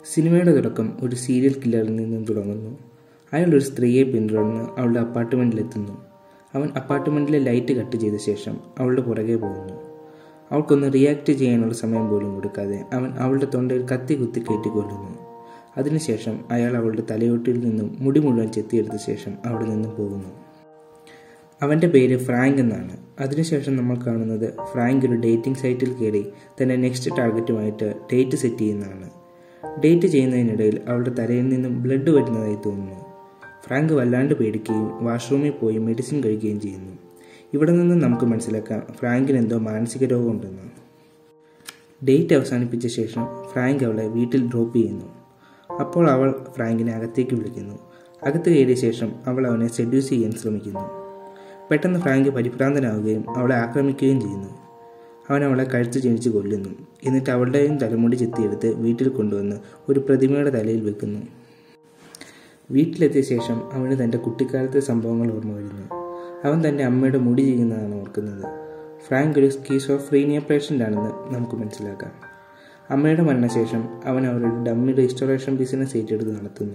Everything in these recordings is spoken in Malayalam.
സിനിമയുടെ തുടക്കം ഒരു സീരിയൽ കില്ലറിൽ നിന്നും തുടങ്ങുന്നു അയാൾ ഒരു സ്ത്രീയെ പിന്തുടർന്ന് അവളുടെ അപ്പാർട്ട്മെൻറ്റിലെത്തുന്നു അവൻ അപ്പാർട്ട്മെൻറ്റിലെ ലൈറ്റ് കട്ട് ചെയ്ത ശേഷം അവളുടെ പുറകെ പോകുന്നു അവൾക്കൊന്ന് റിയാക്ട് ചെയ്യാനുള്ള സമയം പോലും കൊടുക്കാതെ അവൻ അവളുടെ തൊണ്ടയിൽ കത്തി കുത്തി കയറ്റി കൊല്ലുന്നു അതിനുശേഷം അയാൾ അവളുടെ തലയോട്ടിൽ നിന്നും മുടി മുഴുവൻ ചെത്തിയെടുത്ത ശേഷം അവിടെ നിന്നും പോകുന്നു അവൻ്റെ പേര് ഫ്രാങ്ക് എന്നാണ് അതിനുശേഷം നമ്മൾ കാണുന്നത് ഫ്രാങ്ക് ഒരു ഡേറ്റിംഗ് സൈറ്റിൽ കയറി തൻ്റെ നെക്സ്റ്റ് ടാർഗറ്റുമായിട്ട് ഡേറ്റ് സെറ്റ് ചെയ്യുന്നതാണ് ഡേറ്റ് ചെയ്യുന്നതിനിടയിൽ അവളുടെ തലയിൽ നിന്നും ബ്ലഡ് വരുന്നതായി തോന്നുന്നു ഫ്രാങ്ക് വല്ലാണ്ട് പേടിക്കുകയും വാഷ്റൂമിൽ പോയി മെഡിസിൻ കഴിക്കുകയും ചെയ്യുന്നു ഇവിടെ നിന്ന് നമുക്ക് മനസ്സിലാക്കാം ഫ്രാങ്കിന് എന്തോ മാനസിക രോഗമുണ്ടെന്ന് ഡേറ്റ് അവസാനിപ്പിച്ച ശേഷം ഫ്രാങ്ക് അവളെ വീട്ടിൽ ഡ്രോപ്പ് ചെയ്യുന്നു അപ്പോൾ അവൾ ഫ്രാങ്കിനെ അകത്തേക്ക് വിളിക്കുന്നു അകത്ത് കയറിയ ശേഷം അവൾ അവനെ സെഡ്യൂസ് ചെയ്യാൻ ശ്രമിക്കുന്നു പെട്ടെന്ന് ഫ്രാങ്ക് പരിഭ്രാന്തനാവുകയും അവളെ ആക്രമിക്കുകയും ചെയ്യുന്നു അവൻ അവളെ കഴുത്ത് ജനിച്ച് കൊല്ലുന്നു എന്നിട്ട് അവളുടെയും തലമുടി ചെത്തിയെടുത്ത് വീട്ടിൽ കൊണ്ടുവന്ന് ഒരു പ്രതിമയുടെ തലയിൽ വെക്കുന്നു വീട്ടിലെത്തിയ ശേഷം അവന് തൻ്റെ കുട്ടിക്കാലത്തെ സംഭവങ്ങൾ ഓർമ്മ വരുന്നു അവൻ തൻ്റെ അമ്മയുടെ മുടി ചെയ്യുന്നതാണ് ഓർക്കുന്നത് ഫ്രാങ്ക് ഒരു സ്കീസോഫ്രീനിയ പേഷ്യൻ്റ് ആണെന്ന് നമുക്ക് മനസ്സിലാക്കാം അമ്മയുടെ മരണശേഷം അവൻ അവരുടെ ഡമ്മി റെസ്റ്റോറേഷൻ ബിസിനസ് ഏറ്റെടുത്ത് നടത്തുന്നു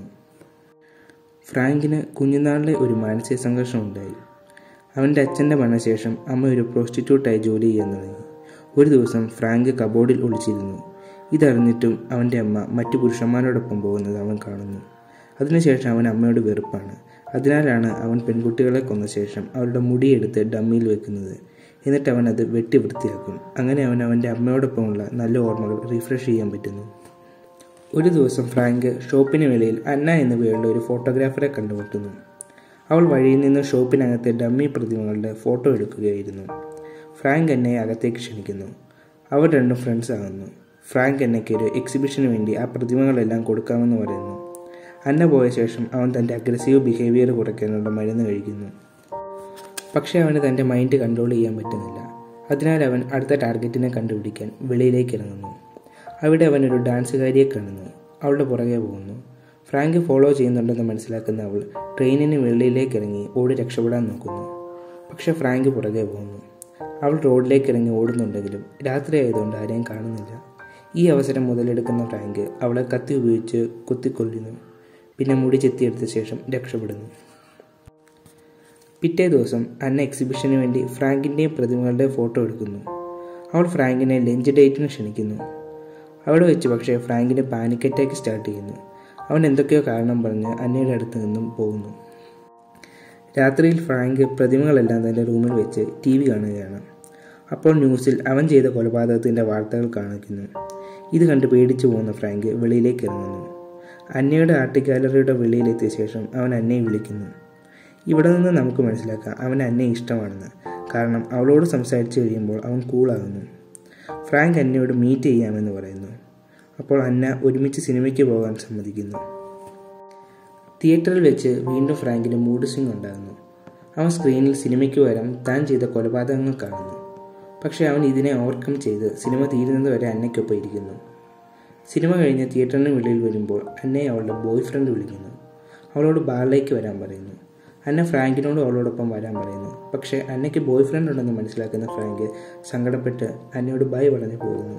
ഫ്രാങ്കിന് കുഞ്ഞുനാളിലെ ഒരു മാനസിക സംഘർഷം ഉണ്ടായി അവൻ്റെ അച്ഛൻ്റെ മരണശേഷം അമ്മ ഒരു പ്രോസ്റ്റിറ്റ്യൂട്ടായി ജോലി ചെയ്യാൻ തുടങ്ങി ഒരു ദിവസം ഫ്രാങ്ക് കബോർഡിൽ ഒളിച്ചിരുന്നു ഇതറിഞ്ഞിട്ടും അവൻ്റെ അമ്മ മറ്റു പുരുഷന്മാരോടൊപ്പം പോകുന്നത് അവൻ കാണുന്നു അതിനുശേഷം അവൻ അമ്മയോട് വെറുപ്പാണ് അതിനാലാണ് അവൻ പെൺകുട്ടികളെ കൊന്ന ശേഷം അവരുടെ മുടിയെടുത്ത് ഡമ്മിയിൽ വെക്കുന്നത് എന്നിട്ട് അവൻ അത് വെട്ടി വൃത്തിയാക്കും അങ്ങനെ അവൻ അവൻ്റെ അമ്മയോടൊപ്പമുള്ള നല്ല ഓർമ്മകൾ റീഫ്രഷ് ചെയ്യാൻ പറ്റുന്നു ഒരു ദിവസം ഫ്രാങ്ക് ഷോപ്പിന് വെളിയിൽ അന്ന എന്ന പേരുള്ള ഒരു ഫോട്ടോഗ്രാഫറെ കണ്ടുമുട്ടുന്നു അവൾ വഴിയിൽ നിന്ന് ഷോപ്പിനകത്തെ ഡമ്മി പ്രതിമകളുടെ ഫോട്ടോ എടുക്കുകയായിരുന്നു ഫ്രാങ്ക് എന്നെ അകത്തേക്ക് ക്ഷണിക്കുന്നു അവർ രണ്ടും ഫ്രണ്ട്സ് ആകുന്നു ഫ്രാങ്ക് എന്നയ്ക്ക് ഒരു എക്സിബിഷന് വേണ്ടി ആ പ്രതിമകളെല്ലാം കൊടുക്കാമെന്ന് പറയുന്നു അന്ന പോയ ശേഷം അവൻ തൻ്റെ അഗ്രസീവ് ബിഹേവിയർ കുറയ്ക്കാനുള്ള മരുന്ന് കഴിക്കുന്നു പക്ഷേ അവന് തൻ്റെ മൈൻഡ് കൺട്രോൾ ചെയ്യാൻ പറ്റുന്നില്ല അതിനാൽ അവൻ അടുത്ത ടാർഗറ്റിനെ കണ്ടുപിടിക്കാൻ വെളിയിലേക്ക് ഇറങ്ങുന്നു അവിടെ അവൻ ഒരു ഡാൻസുകാരിയെ കാണുന്നു അവളുടെ പുറകെ പോകുന്നു ഫ്രാങ്ക് ഫോളോ ചെയ്യുന്നുണ്ടെന്ന് മനസ്സിലാക്കുന്ന അവൾ ട്രെയിനിന് വെളിയിലേക്ക് ഇറങ്ങി ഓടി രക്ഷപ്പെടാൻ നോക്കുന്നു പക്ഷെ ഫ്രാങ്ക് പുറകെ പോകുന്നു അവൾ റോഡിലേക്ക് ഇറങ്ങി ഓടുന്നുണ്ടെങ്കിലും രാത്രി ആയതുകൊണ്ട് ആരെയും കാണുന്നില്ല ഈ അവസരം മുതലെടുക്കുന്ന ഫ്രാങ്ക് അവളെ കത്തി ഉപയോഗിച്ച് കുത്തിക്കൊല്ലുന്നു പിന്നെ മുടി ചെത്തിയെടുത്ത ശേഷം രക്ഷപ്പെടുന്നു പിറ്റേ ദിവസം അന്ന എക്സിബിഷന് വേണ്ടി ഫ്രാങ്കിൻ്റെയും പ്രതിമകളുടെയും ഫോട്ടോ എടുക്കുന്നു അവൾ ഫ്രാങ്കിനെ ലഞ്ച് ഡേറ്റിന് ക്ഷണിക്കുന്നു അവിടെ വെച്ച് പക്ഷേ ഫ്രാങ്കിന് പാനിക് അറ്റാക്ക് സ്റ്റാർട്ട് ചെയ്യുന്നു അവൻ എന്തൊക്കെയോ കാരണം പറഞ്ഞ് അന്നയുടെ അടുത്ത് നിന്നും പോകുന്നു രാത്രിയിൽ ഫ്രാങ്ക് പ്രതിമകളെല്ലാം തൻ്റെ റൂമിൽ വെച്ച് ടി വി കാണുകയാണ് അപ്പോൾ ന്യൂസിൽ അവൻ ചെയ്ത കൊലപാതകത്തിൻ്റെ വാർത്തകൾ കാണിക്കുന്നു ഇത് കണ്ട് പേടിച്ചു പോകുന്ന ഫ്രാങ്ക് വെളിയിലേക്ക് ഇറങ്ങുന്നു അന്നയുടെ ആർട്ട് ഗാലറിയുടെ വെളിയിലെത്തിയ ശേഷം അവൻ അന്നയെ വിളിക്കുന്നു ഇവിടെ നിന്ന് നമുക്ക് മനസ്സിലാക്കാം അവൻ അന്നയെ ഇഷ്ടമാണെന്ന് കാരണം അവളോട് സംസാരിച്ചു കഴിയുമ്പോൾ അവൻ കൂളാകുന്നു ഫ്രാങ്ക് അന്നയോട് മീറ്റ് ചെയ്യാമെന്ന് പറയുന്നു അപ്പോൾ അന്ന ഒരുമിച്ച് സിനിമയ്ക്ക് പോകാൻ സമ്മതിക്കുന്നു തിയേറ്ററിൽ വെച്ച് വീണ്ടും ഫ്രാങ്കിന് മൂഡ് സ്വിംഗ് ഉണ്ടാകുന്നു അവൻ സ്ക്രീനിൽ സിനിമയ്ക്ക് വരാൻ താൻ ചെയ്ത കൊലപാതകങ്ങൾ കാണുന്നു പക്ഷേ അവൻ ഇതിനെ ഓവർകം ചെയ്ത് സിനിമ തീരുന്നത് വരെ അന്നയ്ക്കൊപ്പം ഇരിക്കുന്നു സിനിമ കഴിഞ്ഞ് തിയേറ്ററിന് വെളിയിൽ വരുമ്പോൾ അന്നയെ അവളുടെ ബോയ് ഫ്രണ്ട് വിളിക്കുന്നു അവളോട് ബാറിലേക്ക് വരാൻ പറയുന്നു അന്ന ഫ്രാങ്കിനോട് അവളോടൊപ്പം വരാൻ പറയുന്നു പക്ഷേ അന്നയ്ക്ക് ബോയ് ഫ്രണ്ട് ഉണ്ടെന്ന് മനസ്സിലാക്കുന്ന ഫ്രാങ്ക് സങ്കടപ്പെട്ട് അന്നയോട് ബൈ പറഞ്ഞു പോകുന്നു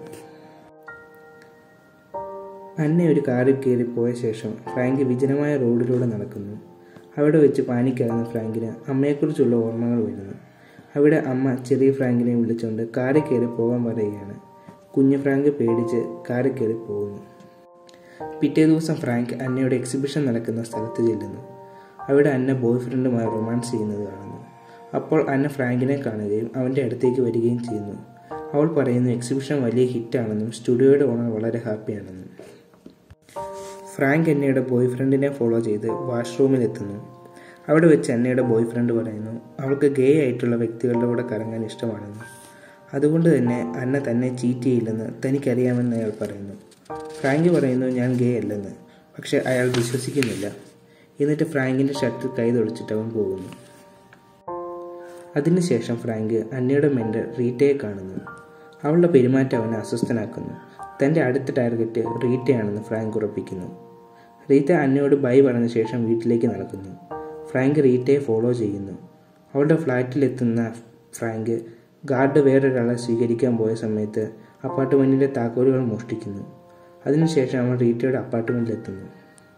അന്ന ഒരു കാറിൽ കയറി പോയ ശേഷം ഫ്രാങ്ക് വിജനമായ റോഡിലൂടെ നടക്കുന്നു അവിടെ വെച്ച് പാനിക്കാകുന്ന ഫ്രാങ്കിന് അമ്മയെക്കുറിച്ചുള്ള ഓർമ്മകൾ വരുന്നു അവിടെ അമ്മ ചെറിയ ഫ്രാങ്കിനെ വിളിച്ചുകൊണ്ട് കാറിൽ കയറി പോകാൻ പറയുകയാണ് കുഞ്ഞു ഫ്രാങ്ക് പേടിച്ച് കാറിൽ കയറി പോകുന്നു പിറ്റേ ദിവസം ഫ്രാങ്ക് അന്നയുടെ എക്സിബിഷൻ നടക്കുന്ന സ്ഥലത്ത് ചെല്ലുന്നു അവിടെ അന്ന ബോയ് ഫ്രണ്ടുമായി റൊമാൻസ് ചെയ്യുന്നത് കാണുന്നു അപ്പോൾ അന്ന ഫ്രാങ്കിനെ കാണുകയും അവൻ്റെ അടുത്തേക്ക് വരികയും ചെയ്യുന്നു അവൾ പറയുന്നു എക്സിബിഷൻ വലിയ ഹിറ്റാണെന്നും സ്റ്റുഡിയോയുടെ ഓണർ വളരെ ഹാപ്പിയാണെന്നും ഫ്രാങ്ക് എന്നയുടെ ബോയ് ഫ്രണ്ടിനെ ഫോളോ ചെയ്ത് വാഷ്റൂമിൽ എത്തുന്നു അവിടെ വെച്ച് അന്നയുടെ ബോയ് ഫ്രണ്ട് പറയുന്നു അവൾക്ക് ഗേ ആയിട്ടുള്ള വ്യക്തികളുടെ കൂടെ കറങ്ങാൻ ഇഷ്ടമാണെന്ന് അതുകൊണ്ട് തന്നെ അന്ന തന്നെ ചീറ്റ് ചെയ്യില്ലെന്ന് തനിക്കറിയാമെന്ന് അയാൾ പറയുന്നു ഫ്രാങ്ക് പറയുന്നു ഞാൻ ഗേ അല്ലെന്ന് പക്ഷെ അയാൾ വിശ്വസിക്കുന്നില്ല എന്നിട്ട് ഫ്രാങ്കിൻ്റെ ഷർട്ടിൽ കൈ തൊളിച്ചിട്ട് അവൻ പോകുന്നു അതിനുശേഷം ഫ്രാങ്ക് അന്നയുടെ മെൻ്റർ റീറ്റയെ കാണുന്നു അവളുടെ പെരുമാറ്റം അവനെ അസ്വസ്ഥനാക്കുന്നു തൻ്റെ അടുത്ത ടാർഗറ്റ് റീറ്റയാണെന്ന് ഫ്രാങ്ക് ഉറപ്പിക്കുന്നു റീറ്റ അന്നയോട് ബൈ പറഞ്ഞ ശേഷം വീട്ടിലേക്ക് നടക്കുന്നു ഫ്രാങ്ക് റീറ്റയെ ഫോളോ ചെയ്യുന്നു അവളുടെ ഫ്ലാറ്റിലെത്തുന്ന ഫ്രാങ്ക് ഗാർഡ് വേറൊരാളെ സ്വീകരിക്കാൻ പോയ സമയത്ത് അപ്പാർട്ട്മെൻറ്റിൻ്റെ താക്കോലുകൾ മോഷ്ടിക്കുന്നു അതിനുശേഷം അവൻ റീറ്റയുടെ അപ്പാർട്ട്മെൻറ്റിലെത്തുന്നു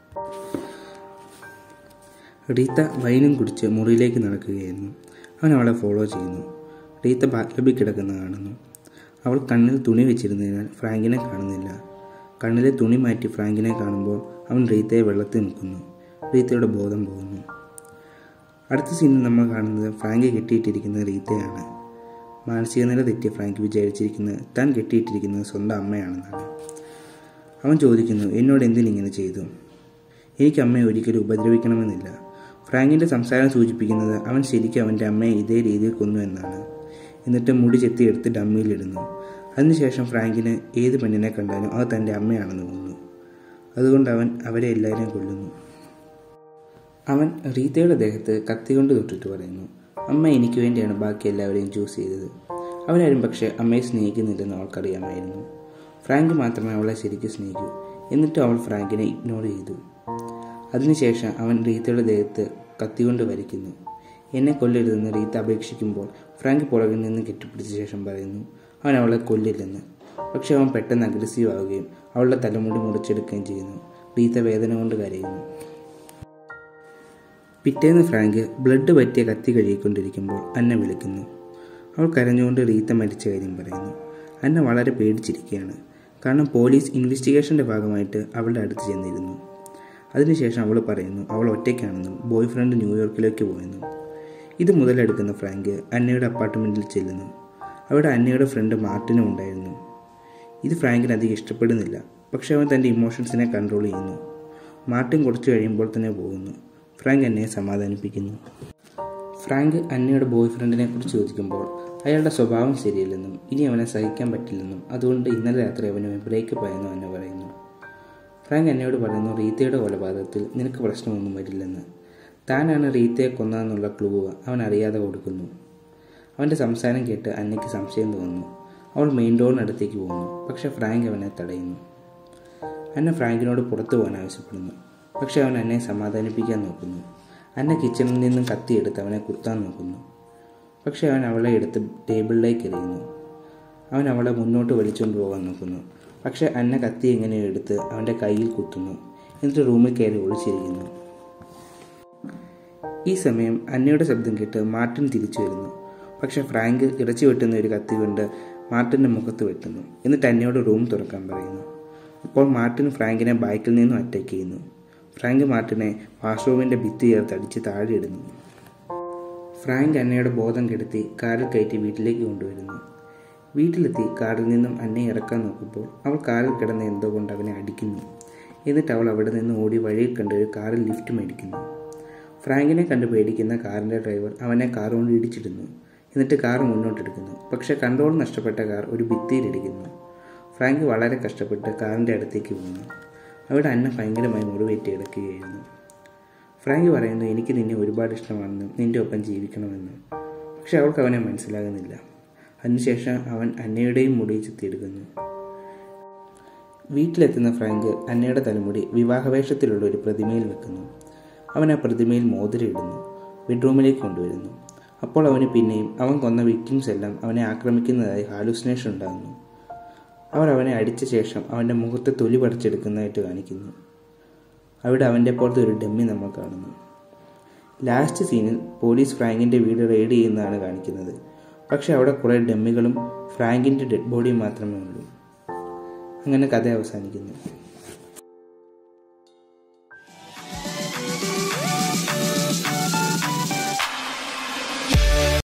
റീത്ത വൈനും കുടിച്ച് മുറിയിലേക്ക് നടക്കുകയായിരുന്നു അവൻ അവളെ ഫോളോ ചെയ്യുന്നു റീത്ത ബാത്ലബിൽ കിടക്കുന്ന കാണുന്നു അവൾ കണ്ണിൽ തുണി വെച്ചിരുന്നതിനാൽ ഫ്രാങ്കിനെ കാണുന്നില്ല കണ്ണിലെ തുണി മാറ്റി ഫ്രാങ്കിനെ കാണുമ്പോൾ അവൻ റീത്തയെ വെള്ളത്തിൽ മുക്കുന്നു റീത്തയുടെ ബോധം പോകുന്നു അടുത്ത സീനിൽ നമ്മൾ കാണുന്നത് ഫ്രാങ്ക് കെട്ടിയിട്ടിരിക്കുന്ന റീത്തയാണ് മാനസിക നില തെറ്റിയ ഫ്രാങ്ക് വിചാരിച്ചിരിക്കുന്നത് താൻ കെട്ടിയിട്ടിരിക്കുന്നത് സ്വന്തം അമ്മയാണെന്നാണ് അവൻ ചോദിക്കുന്നു എന്നോട് എന്തിനിങ്ങനെ ചെയ്തു എനിക്ക് അമ്മയെ ഒരിക്കലും ഉപദ്രവിക്കണമെന്നില്ല ഫ്രാങ്കിൻ്റെ സംസാരം സൂചിപ്പിക്കുന്നത് അവൻ ശരിക്കും അവൻ്റെ അമ്മയെ ഇതേ രീതിയിൽ കൊന്നു എന്നാണ് എന്നിട്ട് മുടി ചെത്തിയെടുത്ത് ഡമ്മിയിലിടുന്നു അതിനുശേഷം ഫ്രാങ്കിന് ഏത് പെണ്ണിനെ കണ്ടാലും അത് തൻ്റെ അമ്മയാണെന്ന് തോന്നുന്നു അതുകൊണ്ട് അവൻ അവരെ എല്ലാവരെയും കൊല്ലുന്നു അവൻ റീത്തയുടെ ദേഹത്ത് കത്തി കൊണ്ട് തൊട്ടിട്ട് പറയുന്നു അമ്മ എനിക്ക് വേണ്ടിയാണ് ബാക്കി എല്ലാവരെയും ചൂസ് ചെയ്തത് അവരാരും പക്ഷേ അമ്മയെ സ്നേഹിക്കുന്നില്ലെന്ന് അവൾക്കറിയാമായിരുന്നു ഫ്രാങ്ക് മാത്രമേ അവളെ ശരിക്കും സ്നേഹിക്കൂ എന്നിട്ടും അവൾ ഫ്രാങ്കിനെ ഇഗ്നോർ ചെയ്തു അതിനുശേഷം അവൻ റീത്തയുടെ ദേഹത്ത് കത്തികൊണ്ട് വരയ്ക്കുന്നു എന്നെ കൊല്ലരുതെന്ന് റീത്ത അപേക്ഷിക്കുമ്പോൾ ഫ്രാങ്ക് പുറകിൽ നിന്ന് കെട്ടിപ്പിടിച്ച ശേഷം പറയുന്നു അവൻ അവളെ കൊല്ലില്ലെന്ന് പക്ഷെ അവൻ പെട്ടെന്ന് അഗ്രസീവ് ആവുകയും അവളുടെ തലമുടി മുറിച്ചെടുക്കുകയും ചെയ്യുന്നു റീത്ത വേദന കൊണ്ട് കരയുന്നു പിറ്റേന്ന് ഫ്രാങ്ക് ബ്ലഡ് പറ്റിയ കത്തി കഴുകിക്കൊണ്ടിരിക്കുമ്പോൾ അന്ന വിളിക്കുന്നു അവൾ കരഞ്ഞുകൊണ്ട് റീത്ത മരിച്ച കാര്യം പറയുന്നു അന്ന വളരെ പേടിച്ചിരിക്കുകയാണ് കാരണം പോലീസ് ഇൻവെസ്റ്റിഗേഷൻ്റെ ഭാഗമായിട്ട് അവളുടെ അടുത്ത് ചെന്നിരുന്നു അതിനുശേഷം അവൾ പറയുന്നു അവൾ ഒറ്റയ്ക്കാണെന്നും ബോയ് ഫ്രണ്ട് ന്യൂയോർക്കിലേക്ക് പോയെന്നും ഇത് മുതലെടുക്കുന്ന ഫ്രാങ്ക് അന്നയുടെ അപ്പാർട്ട്മെൻറ്റിൽ ചെല്ലുന്നു അവിടെ അന്നയുടെ ഫ്രണ്ട് മാർട്ടിനും ഉണ്ടായിരുന്നു ഇത് ഫ്രാങ്കിന് അധികം ഇഷ്ടപ്പെടുന്നില്ല പക്ഷെ അവൻ തൻ്റെ ഇമോഷൻസിനെ കൺട്രോൾ ചെയ്യുന്നു മാർട്ടിൻ കുറച്ച് കഴിയുമ്പോൾ തന്നെ പോകുന്നു ഫ്രാങ്ക് അന്നയെ സമാധാനിപ്പിക്കുന്നു ഫ്രാങ്ക് അന്നയുടെ ബോയ് ഫ്രണ്ടിനെ കുറിച്ച് ചോദിക്കുമ്പോൾ അയാളുടെ സ്വഭാവം ശരിയല്ലെന്നും ഇനി അവനെ സഹിക്കാൻ പറ്റില്ലെന്നും അതുകൊണ്ട് ഇന്നലെ രാത്രി അവന് ബ്രേക്കപ്പ് ആയെന്നും അന്ന പറയുന്നു ഫ്രാങ്ക് എന്നോട് പറയുന്നു റീത്തയുടെ കൊലപാതകത്തിൽ നിനക്ക് പ്രശ്നമൊന്നും വരില്ലെന്ന് താനാണ് റീത്തയെ കൊന്നതെന്നുള്ള ക്ലൂ അവൻ അറിയാതെ കൊടുക്കുന്നു അവൻ്റെ സംസാരം കേട്ട് അന്നയ്ക്ക് സംശയം തോന്നുന്നു അവൾ മെയിൻ ഡോറിനടുത്തേക്ക് പോകുന്നു പക്ഷെ ഫ്രാങ്ക് അവനെ തടയുന്നു അന്ന ഫ്രാങ്കിനോട് പുറത്തു പോകാൻ ആവശ്യപ്പെടുന്നു പക്ഷെ അവൻ എന്നെ സമാധാനിപ്പിക്കാൻ നോക്കുന്നു അന്ന കിച്ചണിൽ നിന്നും കത്തിയെടുത്ത് അവനെ കുത്താൻ നോക്കുന്നു പക്ഷെ അവൻ അവളെ എടുത്ത് ടേബിളിലേക്ക് എറിയുന്നു അവൻ അവളെ മുന്നോട്ട് വലിച്ചുകൊണ്ട് പോകാൻ നോക്കുന്നു പക്ഷെ അന്ന കത്തി എങ്ങനെയോ എടുത്ത് അവൻ്റെ കയ്യിൽ കുത്തുന്നു എന്നിട്ട് റൂമിൽ കയറി ഒളിച്ചിരിക്കുന്നു ഈ സമയം അന്നയുടെ ശബ്ദം കേട്ട് മാർട്ടിൻ തിരിച്ചു വരുന്നു പക്ഷെ ഫ്രാങ്ക് ഇറച്ചി വെട്ടുന്ന ഒരു കത്തി കൊണ്ട് മാർട്ടിൻ്റെ മുഖത്ത് വെട്ടുന്നു എന്നിട്ട് അന്നയോട് റൂം തുറക്കാൻ പറയുന്നു അപ്പോൾ മാർട്ടിൻ ഫ്രാങ്കിനെ ബൈക്കിൽ നിന്നും അറ്റാക്ക് ചെയ്യുന്നു ഫ്രാങ്ക് മാർട്ടിനെ വാഷ്റൂമിൻ്റെ ഭിത്തി ചേർത്ത് അടിച്ച് താഴെ ഇടുന്നു ഫ്രാങ്ക് അന്നയുടെ ബോധം കെടുത്തി കാറിൽ കയറ്റി വീട്ടിലേക്ക് കൊണ്ടുവരുന്നു വീട്ടിലെത്തി കാറിൽ നിന്നും അന്നയെ ഇറക്കാൻ നോക്കുമ്പോൾ അവൾ കാറിൽ കിടന്ന എന്തോ കൊണ്ട് അവനെ അടിക്കുന്നു എന്നിട്ട് അവൾ അവിടെ നിന്ന് ഓടി വഴിയിൽ കണ്ട് ഒരു കാറിൽ ലിഫ്റ്റ് മേടിക്കുന്നു ഫ്രാങ്കിനെ കണ്ട് പേടിക്കുന്ന കാറിൻ്റെ ഡ്രൈവർ അവനെ കാർ കൊണ്ട് ഇടിച്ചിടുന്നു എന്നിട്ട് കാർ മുന്നോട്ടെടുക്കുന്നു പക്ഷെ കൺട്രോൾ നഷ്ടപ്പെട്ട കാർ ഒരു ഭിത്തിയിലിടിക്കുന്നു ഫ്രാങ്ക് വളരെ കഷ്ടപ്പെട്ട് കാറിൻ്റെ അടുത്തേക്ക് പോകുന്നു അവിടെ അന്ന ഭയങ്കരമായി മുറിവേറ്റി കിടക്കുകയായിരുന്നു ഫ്രാങ്ക് പറയുന്നു എനിക്ക് നിന്നെ ഒരുപാട് ഇഷ്ടമാണെന്നും നിന്റെ ഒപ്പം ജീവിക്കണമെന്നും പക്ഷെ അവൾക്ക് അവനെ മനസ്സിലാകുന്നില്ല അതിനുശേഷം അവൻ അന്നയുടെയും മുടി ചെത്തിയെടുക്കുന്നു വീട്ടിലെത്തുന്ന ഫ്രാങ്ക് അന്നയുടെ തലമുടി വിവാഹവേഷത്തിലുള്ള ഒരു പ്രതിമയിൽ വെക്കുന്നു അവൻ ആ പ്രതിമയിൽ മോതിരം ഇടുന്നു ബെഡ്റൂമിലേക്ക് കൊണ്ടുവരുന്നു അപ്പോൾ അവന് പിന്നെയും അവൻ കൊന്ന വിക്ടിംസ് എല്ലാം അവനെ ആക്രമിക്കുന്നതായി ഹാലുസിനേഷൻ ഉണ്ടാകുന്നു അവർ അവനെ അടിച്ച ശേഷം അവൻ്റെ മുഖത്തെ തൊലി പറിച്ചെടുക്കുന്നതായിട്ട് കാണിക്കുന്നു അവിടെ അവൻ്റെ പുറത്ത് ഒരു ഡമ്മി നമ്മൾ കാണുന്നു ലാസ്റ്റ് സീനിൽ പോലീസ് ഫ്രാങ്കിൻ്റെ വീട് റെയ്ഡ് ചെയ്യുന്നതാണ് കാണിക്കുന്നത് പക്ഷെ അവിടെ കുറേ ഡമ്മികളും ഫ്രാങ്കിൻ്റെ ഡെഡ് ബോഡിയും മാത്രമേ ഉള്ളൂ അങ്ങനെ കഥ അവസാനിക്കുന്നു